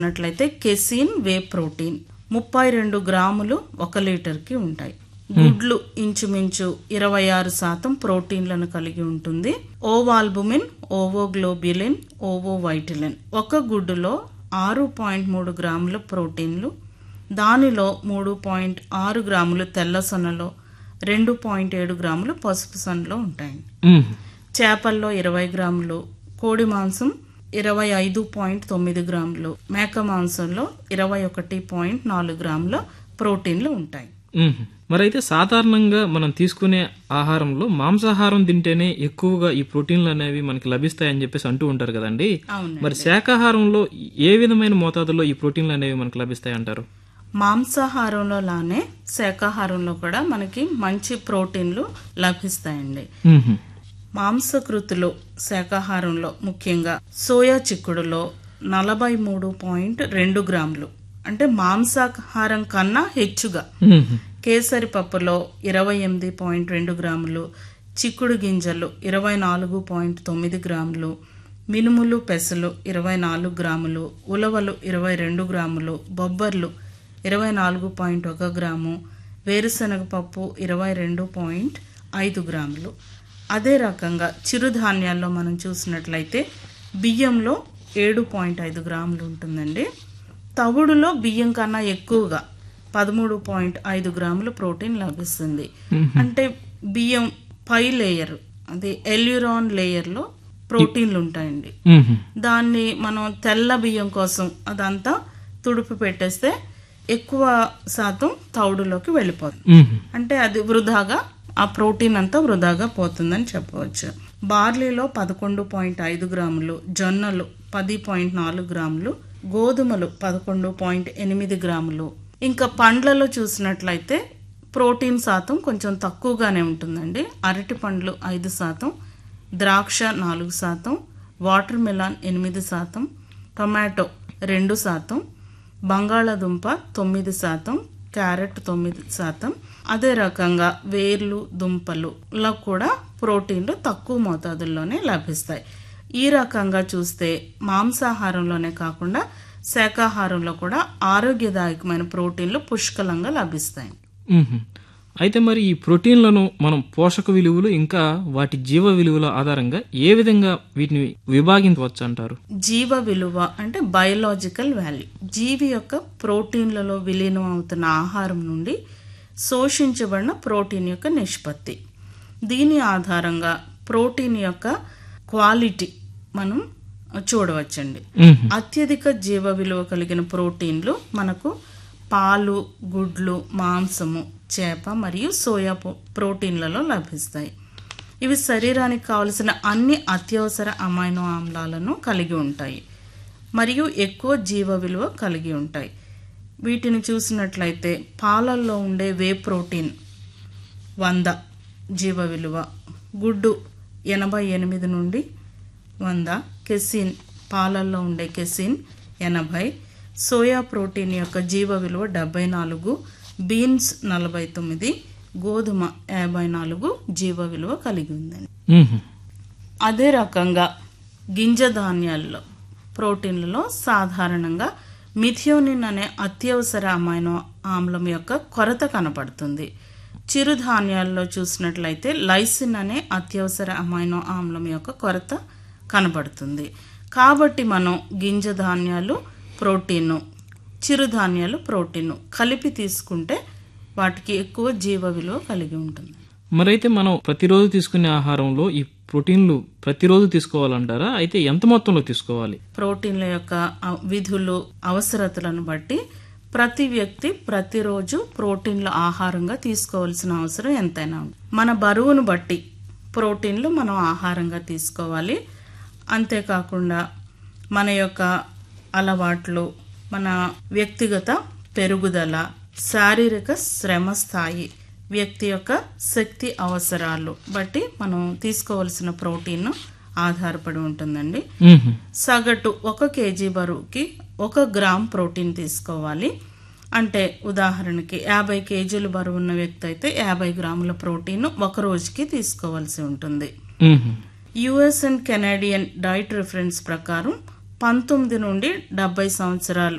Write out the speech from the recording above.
ఉన్నట్లయితే casein whey protein ముప్పై రెండు గ్రాములు ఒక లీటర్కి ఉంటాయి గుడ్లు ఇంచుమించు ఇరవై ఆరు శాతం ప్రోటీన్లను కలిగి ఉంటుంది ఓవాల్బుమిన్ ఓవోగ్లోబ్యులిన్ ఓవోవైటిలిన్ ఒక గుడ్డులో ఆరు పాయింట్ మూడు గ్రాముల ప్రోటీన్లు దానిలో మూడు పాయింట్ ఆరు గ్రాములు తెల్ల సొనలో రెండు పాయింట్ ఏడు గ్రాములు పసుపు సొనలో ఉంటాయి మ్మ్. చేపల్లో ఇరవై గ్రాములు కోడి మాంసం ఇరవై ఐదు పాయింట్ తొమ్మిది గ్రాములు మేక మాంసంలో ఇరవై ఒకటి పాయింట్ నాలుగు గ్రాముల ప్రోటీన్లు ఉంటాయి మ్మ్. మరైతే సాధారణంగా మనం తీసుకునే ఆహారంలో మాంసాహారం తింటేనే ఎక్కువగా ఈ ప్రోటీన్లు అనేవి మనకి లభిస్తాయని చెప్పేసి అంటూ ఉంటారు కదండి అవును మరి శాకాహారంలో ఏ విధమైన మోతాదులో ఈ ప్రోటీన్లు అనేవి మనకు లభిస్తాయి అంటారు మాంసాహారంలో లానే శాకాహారంలో కూడా మనకి మంచి ప్రోటీన్లు లభిస్తాయండి మ్మ్. మాంసకృతులు శాకాహారంలో ముఖ్యంగా సోయా చిక్కుడులో నలభై మూడు పాయింట్ రెండు గ్రాములు అంటే మాంసాహారం కన్నా హెచ్చుగా మ్మ్. కేసరి పప్పులో ఇరవై ఎనిమిది పాయింట్ రెండు గ్రాములు చిక్కుడు గింజలు ఇరవై నాలుగు పాయింట్ తొమ్మిది గ్రాములు మినుములు పెసలు ఇరవై నాలుగు గ్రాములు ఉలవలు ఇరవై రెండు గ్రాములు బొబ్బర్లు ఇరవై నాలుగు పాయింట్ ఒక గ్రాము వేరుశనగ పప్పు ఇరవై రెండు పాయింట్ ఐదు గ్రాములు అదే రకంగా చిరుధాన్యాల్లో మనం చూసినట్లయితే బియ్యంలో ఏడు పాయింట్ ఐదు గ్రాములు ఉంటుందండి తవుడులో బియ్యం కన్నా ఎక్కువగా పదమూడు పాయింట్ ఐదు గ్రాములు ప్రోటీన్ లభిస్తుంది అంటే బియ్యం పై లేయర్ అది ఎల్యూరాన్ లేయర్లో ప్రోటీన్లు ఉంటాయండి మ్మ్. దాన్ని మనం తెల్ల బియ్యం కోసం అదంతా తుడుపు పెట్టేస్తే ఎక్కువ శాతం తౌడులోకి వెళ్ళిపోతుంది మ్మ్. అంటే అది వృధాగా ఆ ప్రోటీన్ అంతా వృధాగా పోతుందని చెప్పవచ్చు బార్లీలో పదకొండు పాయింట్ ఐదు గ్రాములు జొన్నలు పది పాయింట్ నాలుగు గ్రాములు గోధుమలు పదకొండు పాయింట్ ఎనిమిది గ్రాములు ఇంకా పండ్లలో చూసినట్లయితే ప్రోటీన్ శాతం కొంచెం తక్కువగానే ఉంటుందండి అరటి పండ్లు ఐదు శాతం ద్రాక్ష నాలుగు శాతం వాటర్ మిలాన్ ఎనిమిది శాతం టొమాటో రెండు శాతం బంగాళాదుంప తొమ్మిది శాతం క్యారెట్ తొమ్మిది శాతం అదే రకంగా వేర్లు దుంపలులో కూడా ప్రోటీన్లు తక్కువ మోతాదుల్లోనే లభిస్తాయి ఈ రకంగా చూస్తే మాంసాహారంలోనే కాకుండా శాకాహారంలో కూడా ఆరోగ్యదాయకమైన ప్రోటీన్లు పుష్కలంగా లభిస్తాయి మ్మ్. అయితే మరి ఈ ప్రోటీన్లను మనం పోషక విలువలు ఇంకా వాటి జీవ విలువల ఆధారంగా ఏ విధంగా వీటిని విభాగించవచ్చు అంటారు జీవ విలువ అంటే బయలాజికల్ వాల్యూ జీవి యొక్క ప్రోటీన్లలో విలీనం అవుతున్న ఆహారం నుండి శోషించబడిన ప్రోటీన్ యొక్క నిష్పత్తి దీని ఆధారంగా ప్రోటీన్ యొక్క క్వాలిటీ మనం చూడవచ్చండి మ్మ్. అత్యధిక జీవ విలువ కలిగిన ప్రోటీన్లు మనకు పాలు గుడ్లు మాంసము చేప మరియు సోయా పో- ప్రోటీన్లలో లభిస్తాయి ఇవి శరీరానికి కావలసిన అన్ని అత్యవసర అమైనో ఆమ్లాలను కలిగి ఉంటాయి మరియు ఎక్కువ జీవ విలువ కలిగి ఉంటాయి వీటిని చూసినట్లయితే పాలల్లో ఉండే వే ప్రోటీన్ వంద జీవ విలువ గుడ్డు ఎనభై ఎనిమిది నుండి వంద కెసిన్ పాలల్లో ఉండే కెసిన్ ఎనభై సోయా ప్రోటీన్ యొక్క జీవ విలువ డెబ్బై నాలుగు బీన్స్ నలభై తొమ్మిది గోధుమ యాభై నాలుగు జీవ విలువ కలిగి ఉందండి మ్మ్. అదే రకంగా గింజ ధాన్యాల్లో ప్రోటీన్లలో సాధారణంగా మిథియోనిన్ అనే అత్యవసర అమైనో ఆమ్లం యొక్క కొరత కనపడుతుంది చిరుధాన్యాల్లో చూసినట్లయితే లైసిన్ అనే అత్యవసర అమైనో ఆమ్లం యొక్క కొరత కనబడుతుంది కాబట్టి మనం గింజ ధాన్యాలు ప్రోటీను చిరుధాన్యాలు ప్రోటీను కలిపి తీసుకుంటే వాటికి ఎక్కువ జీవ విలువ కలిగి ఉంటుంది మరైతే మనం ప్రతిరోజు తీసుకునే ఆహారంలో ఈ ప్రోటీన్లు ప్రతిరోజు తీసుకోవాలంటారా అయితే ఎంత మొత్తంలో తీసుకోవాలి ప్రోటీన్ల యొక్క అ- విధులు అవసరతలను బట్టి ప్రతి వ్యక్తి ప్రతిరోజు ప్రోటీన్లు ఆహారంగా తీసుకోవాల్సిన అవసరం ఎంతైనా ఉంది మన బరువును బట్టి ప్రోటీన్లు మనం ఆహారంగా తీసుకోవాలి అంతేకాకుండా మన యొక్క అలవాట్లు మన వ్యక్తిగత పెరుగుదల శారీరక శ్రమ స్థాయి వ్యక్తి యొక్క శక్తి అవసరాలు బట్టి మనం తీసుకోవలసిన ప్రోటీన్ ఆధారపడి ఉంటుందండి మ్మ్. సగటు ఒక కేజీ బరువుకి ఒక గ్రామ్ ప్రోటీన్ తీసుకోవాలి అంటే ఉదాహరణకి యాభై కేజీలు బరువు ఉన్న వ్యక్తి అయితే యాభై గ్రాముల ప్రోటీన్ ఒక రోజుకి తీసుకోవాల్సి ఉంటుంది మ్మ్. US and Canadian diet reference ప్రకారం పంతొమ్మిది నుండి డెబ్బై సంవత్సరాలు